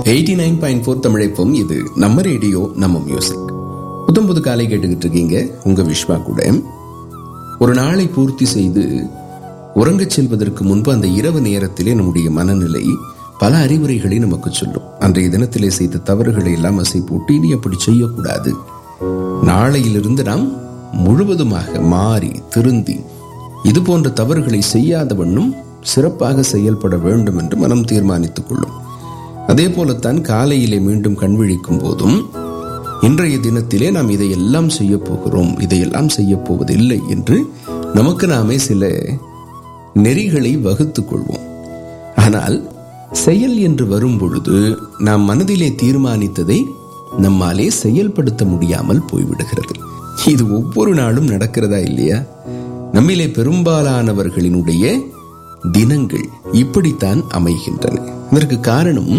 eighty nine point four தமிழைப்போம் இது நம்ம ரேடியோ நம்ம மியூசிக் புத்தம் புது காலை கேட்டுக்கிட்டு இருக்கீங்க உங்க விஸ்வா கூட ஒரு நாளை பூர்த்தி செய்து உறங்கச் செல்வதற்கு முன்பு அந்த இரவு நேரத்திலே நம்முடைய மனநிலை பல அறிவுரைகளை நமக்கு சொல்லும் அன்றைய தினத்திலே செய்த தவறுகளை எல்லாம் அசை போட்டு இனி அப்படி செய்யக்கூடாது நாளையிலிருந்து நாம் முழுவதுமாக மாறி திருந்தி இது போன்ற தவறுகளை செய்யாத வண்ணம் சிறப்பாக செயல்பட வேண்டும் என்று மனம் தீர்மானித்துக் கொள்ளும் அதே போலத்தான் காலையிலே மீண்டும் கண்விழிக்கும் போதும் இன்றைய தினத்திலே நாம் இதையெல்லாம் செய்ய போகிறோம் இதையெல்லாம் செய்ய போவதில்லை என்று நமக்கு நாமே சில நெறிகளை வகுத்துக் கொள்வோம் ஆனால் செயல் என்று வரும் பொழுது நாம் மனதிலே தீர்மானித்ததை நம்மாலே செயல்படுத்த முடியாமல் போய்விடுகிறது இது ஒவ்வொரு நாளும் நடக்கிறதா இல்லையா நம்மிலே பெரும்பாலானவர்களினுடைய தினங்கள் இப்படித்தான் அமைகின்றன இதற்கு காரணம்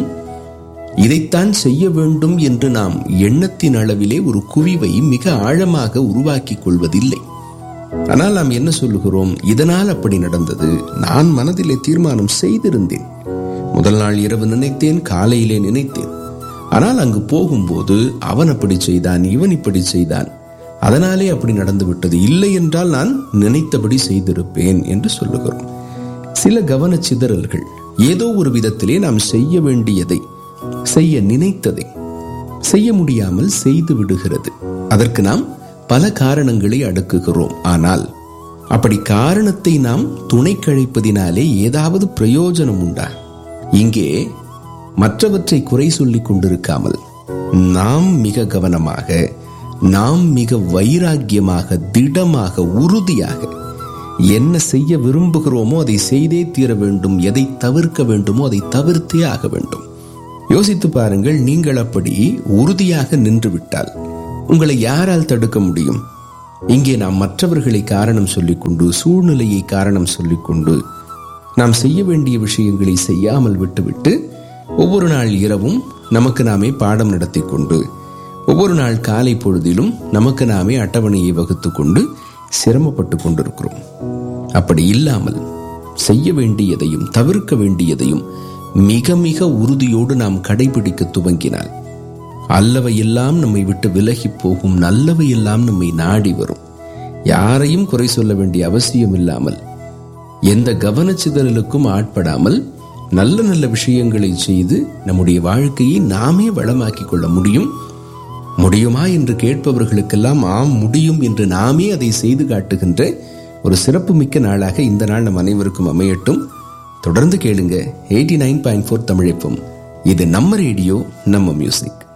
இதைத்தான் செய்ய வேண்டும் என்று நாம் எண்ணத்தின் அளவிலே ஒரு குவிவை மிக ஆழமாக உருவாக்கி கொள்வதில்லை ஆனால் நாம் என்ன சொல்லுகிறோம் இதனால் அப்படி நடந்தது நான் மனதிலே தீர்மானம் செய்திருந்தேன் முதல் நாள் இரவு நினைத்தேன் காலையிலே நினைத்தேன் ஆனால் அங்கு போகும்போது அவன் அப்படி செய்தான் இவன் இப்படி செய்தான் அதனாலே அப்படி நடந்து விட்டது இல்லை என்றால் நான் நினைத்தபடி செய்திருப்பேன் என்று சொல்லுகிறோம் சில கவனச்சிதறல்கள் ஏதோ ஒரு விதத்திலே நாம் செய்ய வேண்டியதை செய்ய நினைத்ததை செய்ய முடியாமல் செய்து விடுகிறது அதற்கு நாம் பல காரணங்களை அடுக்குகிறோம் ஆனால் அப்படி காரணத்தை நாம் துணை கழிப்பதினாலே ஏதாவது பிரயோஜனம் உண்டா இங்கே மற்றவற்றை குறை சொல்லிக் கொண்டிருக்காமல் நாம் மிக கவனமாக நாம் மிக வைராக்கியமாக திடமாக உறுதியாக என்ன செய்ய விரும்புகிறோமோ அதை செய்தே தீர வேண்டும் எதை தவிர்க்க வேண்டுமோ அதை தவிர்த்தே ஆக வேண்டும் யோசித்து பாருங்கள் நீங்கள் அப்படி உறுதியாக நின்று விட்டால் உங்களை யாரால் தடுக்க முடியும் இங்கே நாம் மற்றவர்களை காரணம் சொல்லிக்கொண்டு சூழ்நிலையை காரணம் சொல்லிக்கொண்டு நாம் செய்ய வேண்டிய விஷயங்களை செய்யாமல் விட்டுவிட்டு ஒவ்வொரு நாள் இரவும் நமக்கு நாமே பாடம் நடத்தி கொண்டு ஒவ்வொரு நாள் காலை பொழுதிலும் நமக்கு நாமே அட்டவணையை வகுத்து கொண்டு சிரமப்பட்டு கொண்டிருக்கிறோம் அப்படி இல்லாமல் செய்ய வேண்டியதையும் தவிர்க்க வேண்டியதையும் மிக மிக உறுதியோடு நாம் கடைபிடிக்க துவங்கினால் அல்லவை எல்லாம் நம்மை விட்டு விலகி போகும் நல்லவை எல்லாம் நம்மை நாடி வரும் யாரையும் குறை சொல்ல வேண்டிய அவசியம் இல்லாமல் எந்த கவனச்சிதறலுக்கும் ஆட்படாமல் நல்ல நல்ல விஷயங்களை செய்து நம்முடைய வாழ்க்கையை நாமே வளமாக்கிக் கொள்ள முடியும் முடியுமா என்று கேட்பவர்களுக்கெல்லாம் ஆம் முடியும் என்று நாமே அதை செய்து காட்டுகின்ற ஒரு சிறப்பு மிக்க நாளாக இந்த நாள் நம் அனைவருக்கும் அமையட்டும் தொடர்ந்து கேளுங்க எயிட்டி நைன் பாயிண்ட் ஃபோர் தமிழைப்பும் இது நம்ம ரேடியோ நம்ம மியூசிக்